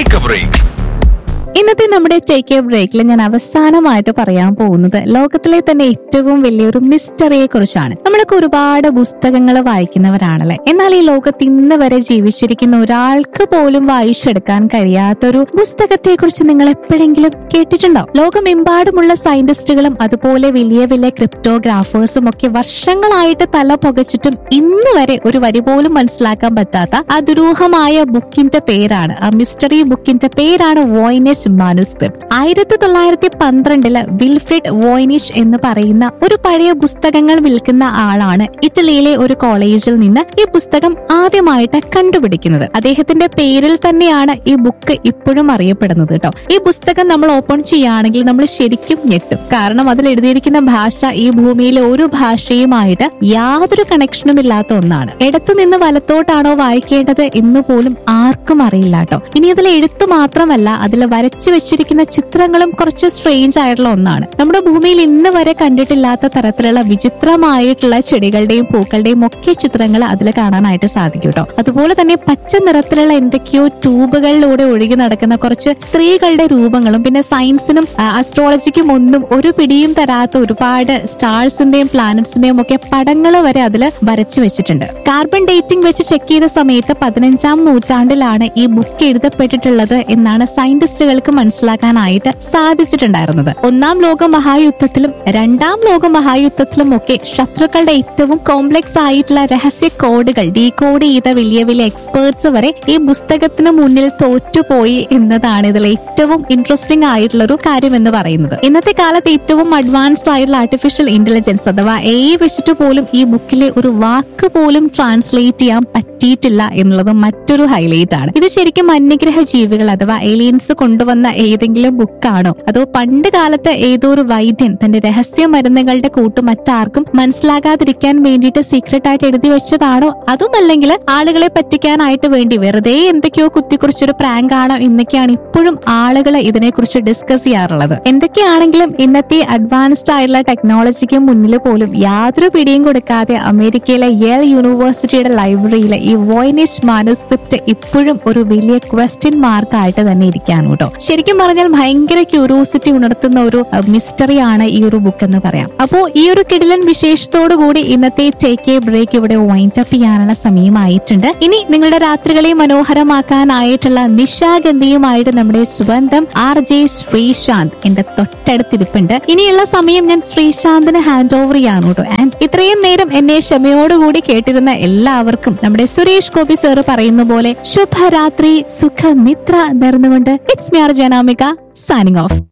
take a break ഇന്നത്തെ നമ്മുടെ take A ബ്രേക്കിൽ ഞാൻ അവസാനമായിട്ട് പറയാൻ പോകുന്നത് ലോകത്തിലെ തന്നെ ഏറ്റവും വലിയൊരു മിസ്റ്ററിയെ കുറിച്ചാണ് നമ്മളൊക്കെ ഒരുപാട് പുസ്തകങ്ങൾ വായിക്കുന്നവരാണല്ലേ എന്നാൽ ഈ ലോകത്ത് ഇന്ന് വരെ ജീവിച്ചിരിക്കുന്ന ഒരാൾക്ക് പോലും വായിച്ചെടുക്കാൻ കഴിയാത്തൊരു പുസ്തകത്തെ കുറിച്ച് നിങ്ങൾ എപ്പോഴെങ്കിലും കേട്ടിട്ടുണ്ടോ ലോകമെമ്പാടുമുള്ള സയന്റിസ്റ്റുകളും അതുപോലെ വലിയ വലിയ ക്രിപ്റ്റോഗ്രാഫേഴ്സും ഒക്കെ വർഷങ്ങളായിട്ട് തല പുകച്ചിട്ടും ഇന്ന് വരെ ഒരു വരി പോലും മനസ്സിലാക്കാൻ പറ്റാത്ത ആ ദുരൂഹമായ ബുക്കിന്റെ പേരാണ് ആ മിസ്റ്ററി ബുക്കിന്റെ പേരാണ് വോയിനിഷ് മാനുസ്ക്രിപ്റ്റ് ആയിരത്തി തൊള്ളായിരത്തി പന്ത്രണ്ടില് വിൽഫ്രിഡ് വോയിനിഷ് എന്ന് പറയുന്ന ഒരു പഴയ പുസ്തകങ്ങൾ വിൽക്കുന്ന ആളാണ് ഇറ്റലിയിലെ ഒരു കോളേജിൽ നിന്ന് ഈ പുസ്തകം ആദ്യമായിട്ട് കണ്ടുപിടിക്കുന്നത് അദ്ദേഹത്തിന്റെ പേരിൽ തന്നെയാണ് ഈ ബുക്ക് ഇപ്പോഴും അറിയപ്പെടുന്നത് കേട്ടോ ഈ പുസ്തകം നമ്മൾ ഓപ്പൺ ചെയ്യുകയാണെങ്കിൽ നമ്മൾ ശരിക്കും ഞെട്ടും കാരണം അതിൽ എഴുതിയിരിക്കുന്ന ഭാഷ ഈ ഭൂമിയിലെ ഒരു ഭാഷയുമായിട്ട് യാതൊരു കണക്ഷനും ഇല്ലാത്ത ഒന്നാണ് ഇടത്തു നിന്ന് വലത്തോട്ടാണോ വായിക്കേണ്ടത് എന്ന് പോലും ആർക്കും അറിയില്ല കേട്ടോ ഇനി അതിൽ എഴുത്തു മാത്രമല്ല അതിൽ വരച്ചു വെച്ചിരിക്കുന്ന ചിത്രങ്ങളും കുറച്ച് സ്ട്രേഞ്ച് ആയിട്ടുള്ള ഒന്നാണ് നമ്മുടെ ഭൂമിയിൽ ഇന്ന് വരെ കണ്ടിട്ടില്ലാത്ത തരത്തിലുള്ള വിചിത്രമായിട്ടുള്ള ചെടികളുടെയും പൂക്കളുടെയും ഒക്കെ ചിത്രങ്ങൾ അതിൽ കാണാനായിട്ട് സാധിക്കും കേട്ടോ അതുപോലെ തന്നെ പച്ച നിറത്തിലുള്ള എന്തൊക്കെയോ ട്യൂബുകളിലൂടെ ഒഴുകി നടക്കുന്ന കുറച്ച് സ്ത്രീകളുടെ രൂപങ്ങളും പിന്നെ സയൻസിനും അസ്ട്രോളജിക്കും ഒന്നും ഒരു പിടിയും തരാത്ത ഒരുപാട് സ്റ്റാർസിന്റെയും പ്ലാനറ്റ്സിന്റെയും ഒക്കെ പടങ്ങൾ വരെ അതിൽ വരച്ചു വെച്ചിട്ടുണ്ട് കാർബൺ ഡേറ്റിംഗ് വെച്ച് ചെക്ക് ചെയ്ത സമയത്ത് പതിനഞ്ചാം നൂറ്റാണ്ടിലാണ് ഈ ബുക്ക് എഴുതപ്പെട്ടിട്ടുള്ളത് എന്നാണ് സയന്റിസ്റ്റുകൾക്ക് മനസ്സിലാക്കാനായിട്ട് സാധിച്ചിട്ടുണ്ടായിരുന്നത് ഒന്നാം ലോക മഹായുദ്ധത്തിലും രണ്ടാം ലോക മഹായുദ്ധത്തിലും ഒക്കെ ശത്രുക്കളുടെ ഏറ്റവും കോംപ്ലക്സ് ആയിട്ടുള്ള രഹസ്യ കോഡുകൾ ഡീകോഡ് ചെയ്ത വലിയ വലിയ എക്സ്പേർട്സ് വരെ ഈ പുസ്തകത്തിന് മുന്നിൽ തോറ്റുപോയി എന്നതാണ് ഇതിൽ ഏറ്റവും ഇൻട്രസ്റ്റിംഗ് ആയിട്ടുള്ള ഒരു കാര്യം എന്ന് പറയുന്നത് ഇന്നത്തെ കാലത്ത് ഏറ്റവും അഡ്വാൻസ്ഡ് ആയിട്ടുള്ള ആർട്ടിഫിഷ്യൽ ഇന്റലിജൻസ് അഥവാ എ വെച്ചിട്ട് പോലും ഈ ബുക്കിലെ ഒരു വാക്ക് പോലും ട്രാൻസ്ലേറ്റ് ചെയ്യാൻ പറ്റിയിട്ടില്ല എന്നുള്ളത് മറ്റൊരു ഹൈലൈറ്റ് ആണ് ഇത് ശരിക്കും അന്യഗ്രഹ ജീവികൾ അഥവാ ഏലിയൻസ് കൊണ്ടുവന്ന ഏതെങ്കിലും ബുക്കാണോ അതോ പണ്ട് കാലത്ത് ഏതോ ഒരു വൈദ്യൻ തന്റെ രഹസ്യ മരുന്നുകളുടെ കൂട്ട് മറ്റാർക്കും മനസ്സിലാകാതിരിക്കാൻ വേണ്ടിയിട്ട് സീക്രട്ട് ആയിട്ട് എഴുതി വെച്ചതാണോ അതുമല്ലെങ്കിൽ ആളുകളെ പറ്റിക്കാനായിട്ട് വേണ്ടി വെറുതെ എന്തൊക്കെയോ കുത്തിക്കുറിച്ചൊരു പ്രാങ്ക് ആണോ എന്നൊക്കെയാണ് ഇപ്പോഴും ആളുകൾ ഇതിനെക്കുറിച്ച് ഡിസ്കസ് ചെയ്യാറുള്ളത് എന്തൊക്കെയാണെങ്കിലും ഇന്നത്തെ അഡ്വാൻസ്ഡ് ആയിട്ടുള്ള ടെക്നോളജിക്ക് മുന്നിൽ പോലും യാതൊരു പിടിയും കൊടുക്കാതെ അമേരിക്കയിലെ യേൽ യൂണിവേഴ്സിറ്റിയുടെ ലൈബ്രറിയിലെ ഈ വോയിനിഷ് മാനുസ്ക്രിപ്റ്റ് ഇപ്പോഴും ഒരു വലിയ ക്വസ്റ്റ്യൻ മാർക്ക് ആയിട്ട് തന്നെ ഇരിക്കാണ് കേട്ടോ ശരിക്കും പറഞ്ഞാൽ ഭയങ്കര ക്യൂരിയോസിറ്റി ഉണർത്തുന്ന ഒരു മിസ്റ്ററി ആണ് ഈ ഒരു ബുക്ക് എന്ന് പറയാം അപ്പോ ഈ ഒരു കിടിലൻ വിശേഷത്തോടു കൂടി ഇന്നത്തെ ടേക്ക് എ ബ്രേക്ക് ഇവിടെ വൈൻഡ് അപ്പ് ചെയ്യാനുള്ള സമയമായിട്ടുണ്ട് ഇനി നിങ്ങളുടെ രാത്രികളെ മനോഹരമാക്കാനായിട്ടുള്ള നിശാഗന്ധിയുമായിട്ട് നമ്മുടെ സ്വന്തം ആർ ജെ ശ്രീശാന്ത് എന്റെ തൊട്ടടുത്തിരിപ്പുണ്ട് ഇനിയുള്ള സമയം ഞാൻ ശ്രീശാന്തിന് ഹാൻഡ് ഓവർ ചെയ്യാണ് കേട്ടോ ആൻഡ് ഇത്രയും നേരം എന്നെ ക്ഷമയോടുകൂടി കേട്ടിരുന്ന എല്ലാവർക്കും നമ്മുടെ സുരേഷ് ഗോപി സാർ പറയുന്ന പോലെ ശുഭരാത്രി സുഖ നിദ്ര നേർന്നുകൊണ്ട് it's Miyar Janamika signing of